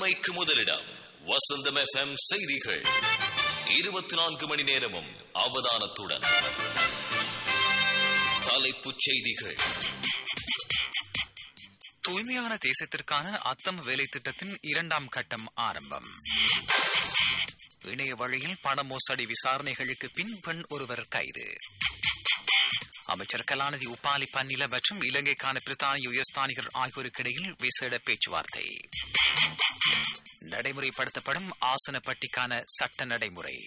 உண்மைக்கு முதலிடம் வசந்தம் எஃப்எம் செய்திகள் இருபத்தி நான்கு மணி நேரமும் அவதானத்துடன் தலைப்புச் செய்திகள் தூய்மையான தேசத்திற்கான அத்தம் வேலை திட்டத்தின் இரண்டாம் கட்டம் ஆரம்பம் இணைய வழியில் பண மோசடி விசாரணைகளுக்கு பின் பெண் ஒருவர் கைது அமைச்சர் கலாநிதி உப்பாலி பன்னில மற்றும் இலங்கைக்கான பிரித்தானிய உயர்ஸ்தானிகர் ஆகியோருக்கிடையில் விசேட பேச்சுவார்த்தை நடைமுறைப்படுத்தப்படும் ஆசனப்பட்டிக்கான சட்ட நடைமுறை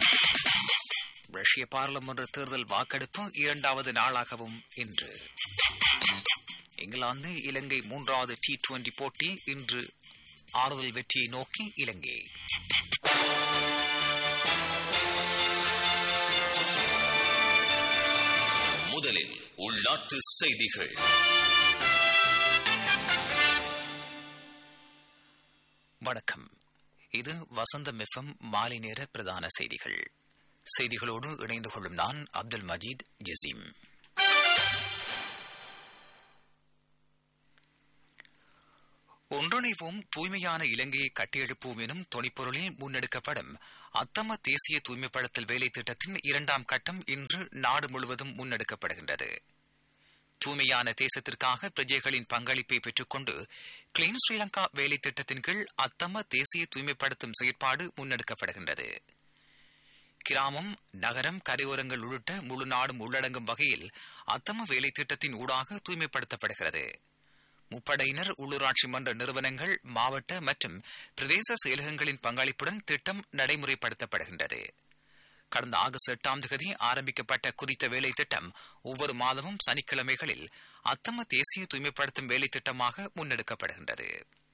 ரஷ்ய பாராளுமன்ற தேர்தல் வாக்கெடுப்பு இரண்டாவது நாளாகவும் இன்று இங்கிலாந்து இலங்கை மூன்றாவது டி டுவெண்டி போட்டி இன்று ஆறுதல் வெற்றியை நோக்கி இலங்கை முதலில் உள்நாட்டு செய்திகள் வணக்கம் இது வசந்தம் எஃப்எம் மாலை நேர பிரதான செய்திகள் செய்திகளோடு இணைந்து கொள்ளும் நான் அப்துல் மஜீத் ஜசீம் ஒன்றிணைவோம் தூய்மையான இலங்கையை கட்டியெழுப்போம் எனும் துணைப்பொருளில் முன்னெடுக்கப்படும் அத்தம தேசிய தூய்மைப்படுத்தல் வேலை திட்டத்தின் இரண்டாம் கட்டம் இன்று நாடு முழுவதும் முன்னெடுக்கப்படுகின்றது தூய்மையான தேசத்திற்காக பிரஜைகளின் பங்களிப்பை பெற்றுக்கொண்டு கிளீன் ஸ்ரீலங்கா வேலை திட்டத்தின் கீழ் அத்தம தேசிய தூய்மைப்படுத்தும் செயற்பாடு முன்னெடுக்கப்படுகின்றது கிராமம் நகரம் கரையோரங்கள் உள்ளிட்ட முழு நாடும் உள்ளடங்கும் வகையில் அத்தம வேலை திட்டத்தின் ஊடாக தூய்மைப்படுத்தப்படுகிறது முப்படையினர் உள்ளூராட்சி மன்ற நிறுவனங்கள் மாவட்ட மற்றும் பிரதேச செயலகங்களின் பங்களிப்புடன் திட்டம் நடைமுறைப்படுத்தப்படுகின்றது கடந்த ஆகஸ்ட் எட்டாம் தேதி ஆரம்பிக்கப்பட்ட குறித்த வேலை திட்டம் ஒவ்வொரு மாதமும் சனிக்கிழமைகளில் அத்தம தேசிய தூய்மைப்படுத்தும் வேலை திட்டமாக முன்னெடுக்கப்படுகின்றது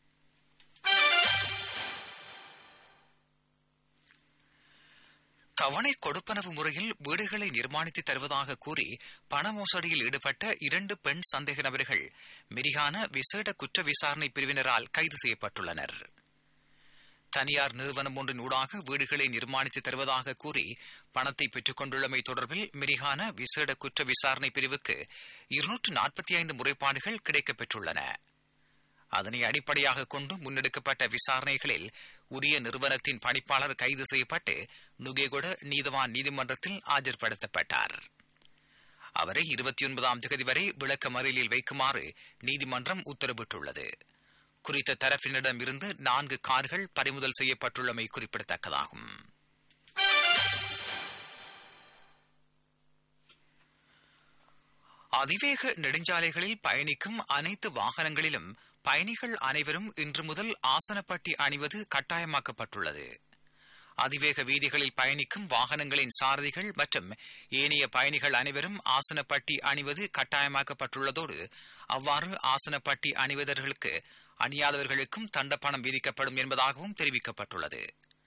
தவணை கொடுப்பனவு முறையில் வீடுகளை நிர்மாணித்து தருவதாக கூறி பண மோசடியில் ஈடுபட்ட இரண்டு பெண் சந்தேக நபர்கள் மிரிகான விசேட குற்ற விசாரணை பிரிவினரால் கைது செய்யப்பட்டுள்ளனர் தனியார் நிறுவனம் ஒன்றின் ஊடாக வீடுகளை நிர்மாணித்து தருவதாக கூறி பணத்தை பெற்றுக் கொண்டுள்ளமை தொடர்பில் மிரிகான விசேட குற்ற விசாரணை பிரிவுக்கு இருநூற்று நாற்பத்தி ஐந்து முறைப்பாடுகள் கிடைக்கப்பெற்றுள்ளன அதனை அடிப்படையாக கொண்டு முன்னெடுக்கப்பட்ட விசாரணைகளில் உரிய நிறுவனத்தின் பணிப்பாளர் கைது செய்யப்பட்டு நுகேகொட நீதவான் நீதிமன்றத்தில் ஆஜர்படுத்தப்பட்டார் அவரை இருபத்தி ஒன்பதாம் தேதி வரை விளக்க மறியலில் வைக்குமாறு நீதிமன்றம் உத்தரவிட்டுள்ளது குறித்த தரப்பினரிடம் இருந்து நான்கு கார்கள் பறிமுதல் செய்யப்பட்டுள்ளமை குறிப்பிடத்தக்கதாகும் அதிவேக நெடுஞ்சாலைகளில் பயணிக்கும் அனைத்து வாகனங்களிலும் பயணிகள் அனைவரும் இன்று முதல் ஆசனப்பட்டி அணிவது கட்டாயமாக்கப்பட்டுள்ளது அதிவேக வீதிகளில் பயணிக்கும் வாகனங்களின் சாரதிகள் மற்றும் ஏனைய பயணிகள் அனைவரும் ஆசனப்பட்டி அணிவது கட்டாயமாக்கப்பட்டுள்ளதோடு அவ்வாறு ஆசனப்பட்டி அணிவதர்களுக்கு அணியாதவர்களுக்கும் தண்டப்பணம் விதிக்கப்படும் என்பதாகவும் தெரிவிக்கப்பட்டுள்ளது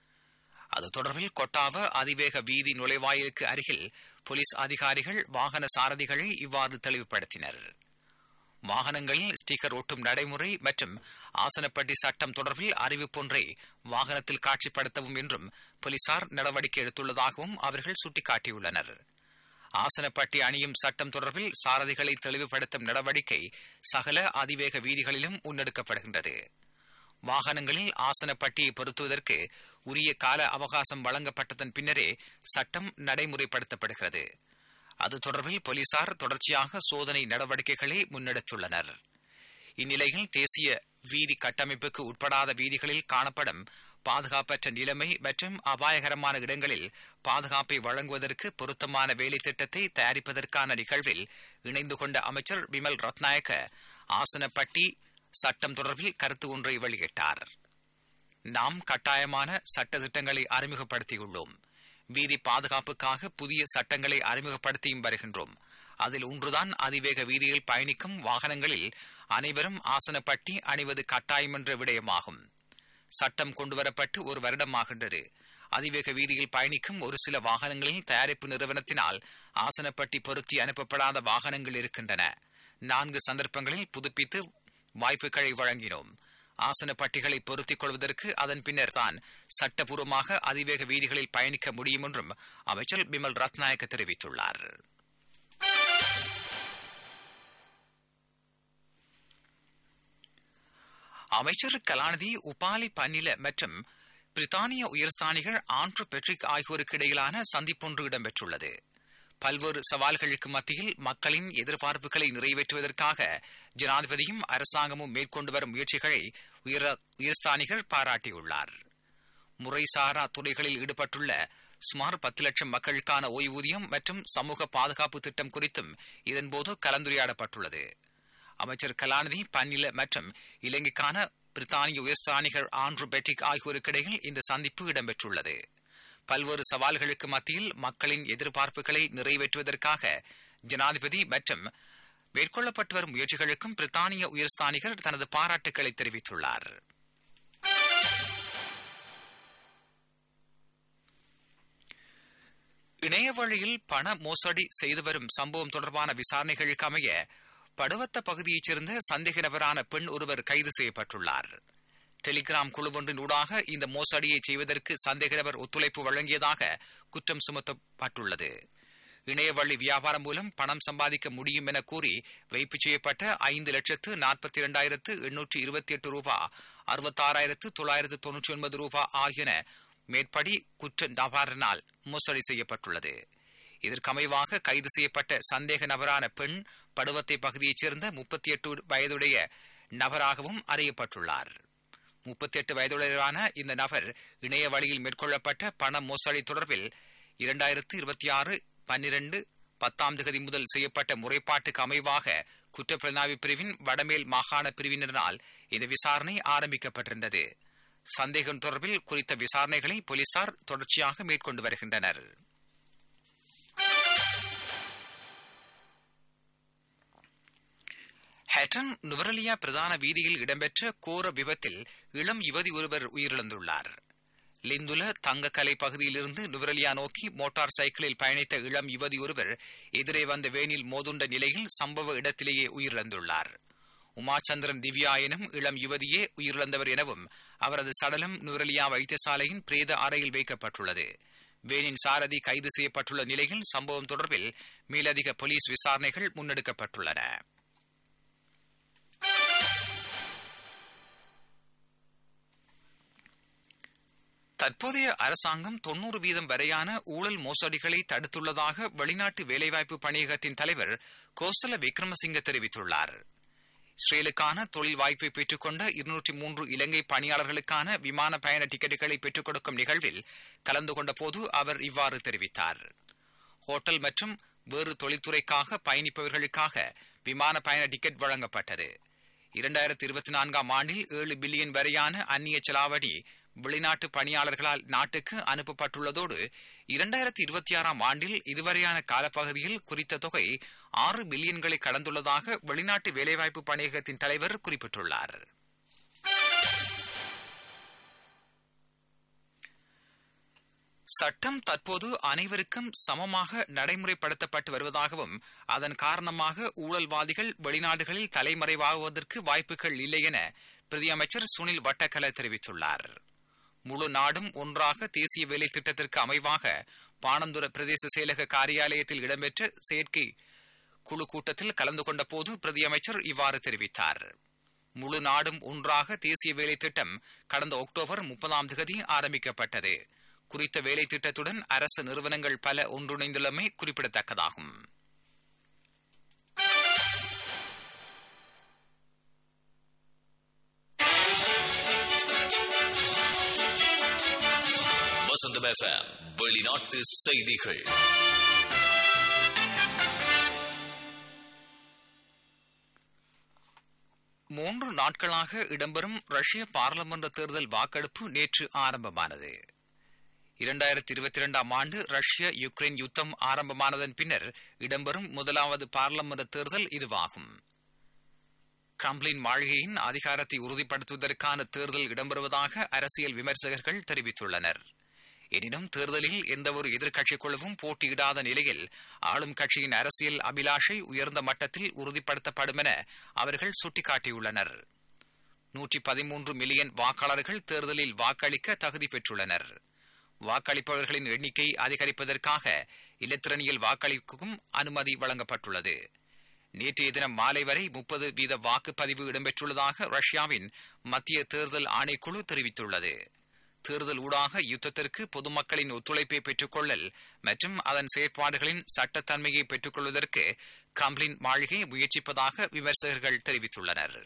அது தொடர்பில் கொட்டாவ அதிவேக வீதி நுழைவாயிலுக்கு அருகில் போலீஸ் அதிகாரிகள் வாகன சாரதிகளை இவ்வாறு தெளிவுபடுத்தினர் வாகனங்களில் ஸ்டிக்கர் ஒட்டும் நடைமுறை மற்றும் ஆசனப்பட்டி சட்டம் தொடர்பில் அறிவிப்பொன்றை வாகனத்தில் காட்சிப்படுத்தவும் என்றும் போலீசார் நடவடிக்கை எடுத்துள்ளதாகவும் அவர்கள் சுட்டிக்காட்டியுள்ளனர் ஆசனப்பட்டி அணியும் சட்டம் தொடர்பில் சாரதிகளை தெளிவுபடுத்தும் நடவடிக்கை சகல அதிவேக வீதிகளிலும் முன்னெடுக்கப்படுகின்றது வாகனங்களில் ஆசனப்பட்டியை பொருத்துவதற்கு உரிய கால அவகாசம் வழங்கப்பட்டதன் பின்னரே சட்டம் நடைமுறைப்படுத்தப்படுகிறது அது தொடர்பில் போலீசார் தொடர்ச்சியாக சோதனை நடவடிக்கைகளை முன்னெடுத்துள்ளனர் இந்நிலையில் தேசிய வீதி கட்டமைப்புக்கு உட்படாத வீதிகளில் காணப்படும் பாதுகாப்பற்ற நிலைமை மற்றும் அபாயகரமான இடங்களில் பாதுகாப்பை வழங்குவதற்கு பொருத்தமான வேலை திட்டத்தை தயாரிப்பதற்கான நிகழ்வில் இணைந்து கொண்ட அமைச்சர் விமல் ரத்நாயக்க ஆசனப்பட்டி சட்டம் தொடர்பில் கருத்து ஒன்றை வெளியிட்டார் நாம் கட்டாயமான சட்ட திட்டங்களை அறிமுகப்படுத்தியுள்ளோம் வீதி பாதுகாப்புக்காக புதிய சட்டங்களை அறிமுகப்படுத்தியும் வருகின்றோம் அதில் ஒன்றுதான் அதிவேக வீதியில் பயணிக்கும் வாகனங்களில் அனைவரும் ஆசனப்பட்டி அணிவது கட்டாயம் என்ற விடயமாகும் சட்டம் கொண்டுவரப்பட்டு ஒரு வருடமாகின்றது அதிவேக வீதியில் பயணிக்கும் ஒரு சில வாகனங்களில் தயாரிப்பு நிறுவனத்தினால் ஆசனப்பட்டி பொருத்தி அனுப்பப்படாத வாகனங்கள் இருக்கின்றன நான்கு சந்தர்ப்பங்களில் புதுப்பித்து வாய்ப்புகளை வழங்கினோம் ஆசன பட்டிகளை பொருத்திக் கொள்வதற்கு அதன் பின்னர் தான் சட்டபூர்வமாக அதிவேக வீதிகளில் பயணிக்க முடியும் என்றும் அமைச்சர் பிமல் ரத்நாயக்க தெரிவித்துள்ளார் அமைச்சர் கலாநிதி உபாலி பன்னில மற்றும் பிரித்தானிய உயர்ஸ்தானிகள் ஆண்ட்ரு பெட்ரிக் ஆகியோருக்கு இடையிலான சந்திப்பொன்று இடம்பெற்றுள்ளது பல்வேறு சவால்களுக்கு மத்தியில் மக்களின் எதிர்பார்ப்புகளை நிறைவேற்றுவதற்காக ஜனாதிபதியும் அரசாங்கமும் மேற்கொண்டு வரும் முயற்சிகளை உயர உயர்ஸ்தானிகர் பாராட்டியுள்ளார் முறைசாரா துறைகளில் ஈடுபட்டுள்ள சுமார் பத்து லட்சம் மக்களுக்கான ஓய்வூதியம் மற்றும் சமூக பாதுகாப்பு திட்டம் குறித்தும் இதன்போது கலந்துரையாடப்பட்டுள்ளது அமைச்சர் கலாநிதி பன்னில மற்றும் இலங்கைக்கான பிரித்தானிய உயர்ஸ்தானிகர் ஆண்ட்ரு பெட்டிக் ஆகியோருக்கிடையில் இந்த சந்திப்பு இடம்பெற்றுள்ளது பல்வேறு சவால்களுக்கு மத்தியில் மக்களின் எதிர்பார்ப்புகளை நிறைவேற்றுவதற்காக ஜனாதிபதி மற்றும் மேற்கொள்ளப்பட்டு வரும் முயற்சிகளுக்கும் பிரித்தானிய உயர்ஸ்தானிகர் தனது பாராட்டுக்களை தெரிவித்துள்ளார் இணைய வழியில் பண மோசடி செய்து வரும் சம்பவம் தொடர்பான விசாரணைகளுக்கு அமைய படுவத்த பகுதியைச் சேர்ந்த சந்தேக நபரான பெண் ஒருவர் கைது செய்யப்பட்டுள்ளார் டெலிகிராம் குழு ஒன்றின் ஊடாக இந்த மோசடியை செய்வதற்கு சந்தேக நபர் ஒத்துழைப்பு வழங்கியதாக குற்றம் சுமத்தப்பட்டுள்ளது இணையவழி வியாபாரம் மூலம் பணம் சம்பாதிக்க முடியும் என கூறி வைப்பு செய்யப்பட்ட ஐந்து லட்சத்து நாற்பத்தி இரண்டாயிரத்து எண்ணூற்று இருபத்தி எட்டு ரூபா அறுபத்தாறாயிரத்து தொள்ளாயிரத்து தொன்னூற்றி ஒன்பது ரூபா ஆகியன மேற்படி குற்ற நபரினால் மோசடி செய்யப்பட்டுள்ளது இதற்கமைவாக கைது செய்யப்பட்ட சந்தேக நபரான பெண் படுவத்தை பகுதியைச் சேர்ந்த முப்பத்தி எட்டு வயதுடைய நபராகவும் அறியப்பட்டுள்ளார் முப்பத்தி எட்டு வயதுடையரான இந்த நபர் இணைய வழியில் மேற்கொள்ளப்பட்ட பண மோசடி தொடர்பில் இரண்டாயிரத்து இருபத்தி ஆறு பன்னிரண்டு பத்தாம் தேதி முதல் செய்யப்பட்ட முறைப்பாட்டுக்கு அமைவாக குற்றப்பிரதினாவி பிரிவின் வடமேல் மாகாண பிரிவினரால் இந்த விசாரணை ஆரம்பிக்கப்பட்டிருந்தது சந்தேகம் தொடர்பில் குறித்த விசாரணைகளை போலீசார் தொடர்ச்சியாக மேற்கொண்டு வருகின்றனர் ஹேட்டன் நுவரலியா பிரதான வீதியில் இடம்பெற்ற கோர விபத்தில் இளம் யுவதி ஒருவர் உயிரிழந்துள்ளார் லிந்துல தங்கக்கலை பகுதியிலிருந்து நுவரலியா நோக்கி மோட்டார் சைக்கிளில் பயணித்த இளம் யுவதி ஒருவர் எதிரே வந்த வேனில் மோதுண்ட நிலையில் சம்பவ இடத்திலேயே உயிரிழந்துள்ளார் உமாச்சந்திரன் திவ்யா எனும் இளம் யுவதியே உயிரிழந்தவர் எனவும் அவரது சடலம் நுவரலியா வைத்தியசாலையின் பிரேத அறையில் வைக்கப்பட்டுள்ளது வேனின் சாரதி கைது செய்யப்பட்டுள்ள நிலையில் சம்பவம் தொடர்பில் மேலதிக போலீஸ் விசாரணைகள் முன்னெடுக்கப்பட்டுள்ளன தற்போதைய அரசாங்கம் தொன்னூறு வீதம் வரையான ஊழல் மோசடிகளை தடுத்துள்ளதாக வெளிநாட்டு வேலைவாய்ப்பு பணியகத்தின் தலைவர் கோசல விக்ரமசிங்க தெரிவித்துள்ளார் இஸ்ரேலுக்கான தொழில் வாய்ப்பை பெற்றுக்கொண்ட இருநூற்றி மூன்று இலங்கை பணியாளர்களுக்கான விமான பயண டிக்கெட்டுகளை பெற்றுக் கொடுக்கும் நிகழ்வில் கலந்து கொண்ட போது அவர் இவ்வாறு தெரிவித்தார் ஹோட்டல் மற்றும் வேறு தொழில்துறைக்காக பயணிப்பவர்களுக்காக விமான பயண டிக்கெட் வழங்கப்பட்டது இரண்டாயிரத்தி இருபத்தி நான்காம் ஆண்டில் ஏழு பில்லியன் வரையான அந்நிய செலாவணி வெளிநாட்டு பணியாளர்களால் நாட்டுக்கு அனுப்பப்பட்டுள்ளதோடு இரண்டாயிரத்தி இருபத்தி ஆறாம் ஆண்டில் இதுவரையான காலப்பகுதியில் குறித்த தொகை ஆறு பில்லியன்களை கடந்துள்ளதாக வெளிநாட்டு வேலைவாய்ப்பு பணியகத்தின் தலைவர் குறிப்பிட்டுள்ளார் சட்டம் தற்போது அனைவருக்கும் சமமாக நடைமுறைப்படுத்தப்பட்டு வருவதாகவும் அதன் காரணமாக ஊழல்வாதிகள் வெளிநாடுகளில் தலைமறைவாகுவதற்கு வாய்ப்புகள் இல்லை என பிரதியமைச்சர் சுனில் வட்டக்கல தெரிவித்துள்ளார் முழு நாடும் ஒன்றாக தேசிய வேலை திட்டத்திற்கு அமைவாக பாணந்துர பிரதேச செயலக காரியாலயத்தில் இடம்பெற்ற செயற்கை குழு கூட்டத்தில் கலந்து கொண்ட போது பிரதியமைச்சர் இவ்வாறு தெரிவித்தார் முழு நாடும் ஒன்றாக தேசிய வேலை திட்டம் கடந்த அக்டோபர் முப்பதாம் தேதி ஆரம்பிக்கப்பட்டது குறித்த வேலை திட்டத்துடன் அரசு நிறுவனங்கள் பல ஒன்றிணைந்துள்ளமை குறிப்பிடத்தக்கதாகும் வசந்தம் எஃப்எம் வெளிநாட்டு செய்திகள் மூன்று நாட்களாக இடம்பெறும் ரஷ்ய பாராளுமன்ற தேர்தல் வாக்கெடுப்பு நேற்று ஆரம்பமானது இரண்டாயிரத்தி இருபத்தி இரண்டாம் ஆண்டு ரஷ்ய யுக்ரைன் யுத்தம் ஆரம்பமானதன் பின்னர் இடம்பெறும் முதலாவது பாராளுமன்ற தேர்தல் இதுவாகும் கிரம்லின் மாளிகையின் அதிகாரத்தை உறுதிப்படுத்துவதற்கான தேர்தல் இடம்பெறுவதாக அரசியல் விமர்சகர்கள் தெரிவித்துள்ளனர் எனினும் தேர்தலில் எந்தவொரு எதிர்க்கட்சிக் குழுவும் போட்டியிடாத நிலையில் ஆளும் கட்சியின் அரசியல் அபிலாஷை உயர்ந்த மட்டத்தில் உறுதிப்படுத்தப்படும் என அவர்கள் சுட்டிக்காட்டியுள்ளனர் நூற்றி பதிமூன்று மில்லியன் வாக்காளர்கள் தேர்தலில் வாக்களிக்க தகுதி பெற்றுள்ளனர் வாக்களிப்பவர்களின் எண்ணிக்கை அதிகரிப்பதற்காக இலத்திரனியல் வாக்களிப்புக்கும் அனுமதி வழங்கப்பட்டுள்ளது நேற்றைய தினம் மாலை வரை முப்பது வீத வாக்குப்பதிவு இடம்பெற்றுள்ளதாக ரஷ்யாவின் மத்திய தேர்தல் ஆணைக்குழு தெரிவித்துள்ளது தேர்தல் ஊடாக யுத்தத்திற்கு பொதுமக்களின் ஒத்துழைப்பை பெற்றுக்கொள்ளல் மற்றும் அதன் செயற்பாடுகளின் சட்டத்தன்மையை பெற்றுக்கொள்வதற்கு கிரம்லின் மாளிகை முயற்சிப்பதாக விமர்சகர்கள் தெரிவித்துள்ளனர்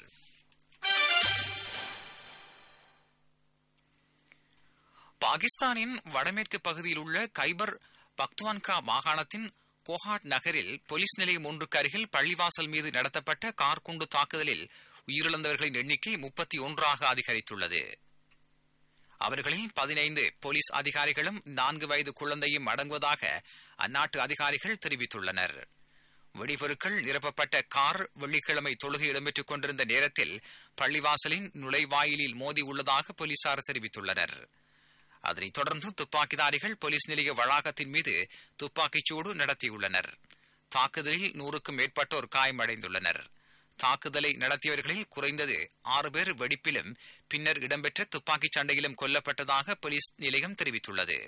பாகிஸ்தானின் வடமேற்கு பகுதியில் உள்ள கைபர் பக்துவான்கா மாகாணத்தின் கோஹாட் நகரில் போலீஸ் நிலையம் ஒன்றுக்கு அருகில் பள்ளிவாசல் மீது நடத்தப்பட்ட கார் குண்டு தாக்குதலில் உயிரிழந்தவர்களின் எண்ணிக்கை முப்பத்தி ஒன்றாக அதிகரித்துள்ளது அவர்களில் பதினைந்து போலீஸ் அதிகாரிகளும் நான்கு வயது குழந்தையும் அடங்குவதாக அந்நாட்டு அதிகாரிகள் தெரிவித்துள்ளனர் வெடிபொருட்கள் நிரப்பப்பட்ட கார் வெள்ளிக்கிழமை தொழுகை இடம்பெற்றுக் கொண்டிருந்த நேரத்தில் பள்ளிவாசலின் நுழைவாயிலில் மோதி உள்ளதாக போலீசார் தெரிவித்துள்ளனர் அதனைத் தொடர்ந்து துப்பாக்கிதாரிகள் போலீஸ் நிலைய வளாகத்தின் மீது துப்பாக்கிச்சூடு நடத்தியுள்ளனர் தாக்குதலில் நூறுக்கும் மேற்பட்டோர் காயமடைந்துள்ளனர் தாக்குதலை நடத்தியவர்களில் குறைந்தது ஆறு பேர் வெடிப்பிலும் பின்னர் இடம்பெற்ற துப்பாக்கிச் சண்டையிலும் கொல்லப்பட்டதாக போலீஸ் நிலையம் தெரிவித்துள்ளது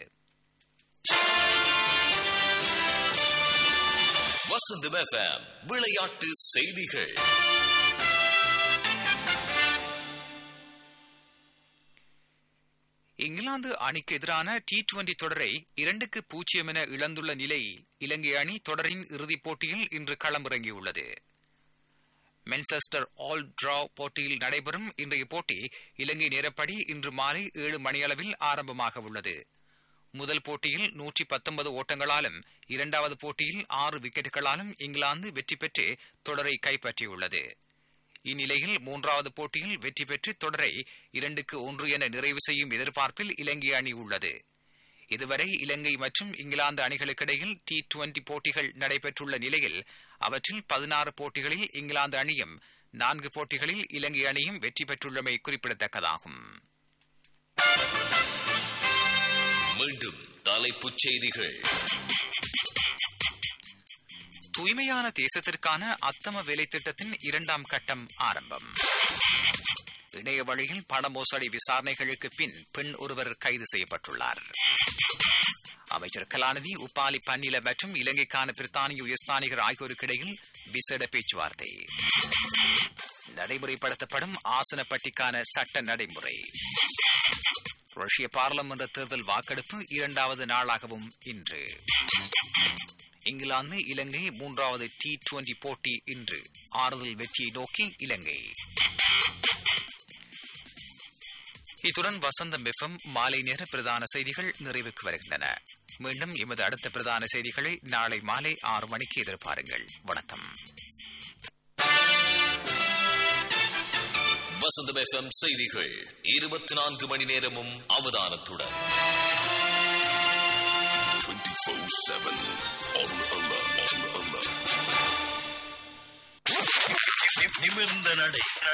வசந்தம் எஃப்எம் விளையாட்டு செய்திகள் இங்கிலாந்து அணிக்கு எதிரான டி டுவெண்டி தொடரை இரண்டுக்கு பூஜ்ஜியம் என இழந்துள்ள நிலையில் இலங்கை அணி தொடரின் இறுதிப் போட்டியில் இன்று களமிறங்கியுள்ளது மென்செஸ்டர் ஆல் டிரா போட்டியில் நடைபெறும் இன்றைய போட்டி இலங்கை நேரப்படி இன்று மாலை ஏழு மணியளவில் ஆரம்பமாக உள்ளது முதல் போட்டியில் நூற்றி பத்தொன்பது ஓட்டங்களாலும் இரண்டாவது போட்டியில் ஆறு விக்கெட்டுகளாலும் இங்கிலாந்து வெற்றி பெற்று தொடரை கைப்பற்றியுள்ளது இந்நிலையில் மூன்றாவது போட்டியில் வெற்றி பெற்று தொடரை இரண்டுக்கு ஒன்று என நிறைவு செய்யும் எதிர்பார்ப்பில் இலங்கை அணி உள்ளது இதுவரை இலங்கை மற்றும் இங்கிலாந்து அணிகளுக்கிடையில் டி டுவெண்டி போட்டிகள் நடைபெற்றுள்ள நிலையில் அவற்றில் பதினாறு போட்டிகளில் இங்கிலாந்து அணியும் நான்கு போட்டிகளில் இலங்கை அணியும் வெற்றி பெற்றுள்ளமை குறிப்பிடத்தக்கதாகும் மீண்டும் தலைப்புச் செய்திகள் தூய்மையான தேசத்திற்கான அத்தம வேலை திட்டத்தின் இரண்டாம் கட்டம் ஆரம்பம் இணைய வழியில் பண மோசடி விசாரணைகளுக்கு பின் பெண் ஒருவர் கைது செய்யப்பட்டுள்ளார் அமைச்சர் கலாநிதி உப்பாலி பன்னில மற்றும் இலங்கைக்கான பிரித்தானிய உயர்ஸ்தானிகர் ஆகியோருக்கிடையில் விசேட பேச்சுவார்த்தை நடைமுறைப்படுத்தப்படும் ஆசனப்பட்டிக்கான சட்ட நடைமுறை ரஷ்ய பாராளுமன்ற தேர்தல் வாக்கெடுப்பு இரண்டாவது நாளாகவும் இன்று இங்கிலாந்து இலங்கை மூன்றாவது டி டுவெண்டி போட்டி இன்று ஆறுதல் வெற்றியை நோக்கி இலங்கை இத்துடன் வசந்தம் எஃப்எம் மாலை நேர பிரதான செய்திகள் நிறைவுக்கு வருகின்றன மீண்டும் எமது அடுத்த பிரதான செய்திகளை நாளை மாலை ஆறு மணிக்கு எதிர்பாருங்கள் வணக்கம் வசந்தம் எஃப்எம் செய்திகள் இருபத்தி நான்கு மணி நேரமும் அவதானத்துடன் 24-7 on alert. On alert. நிமிர்ந்த நடை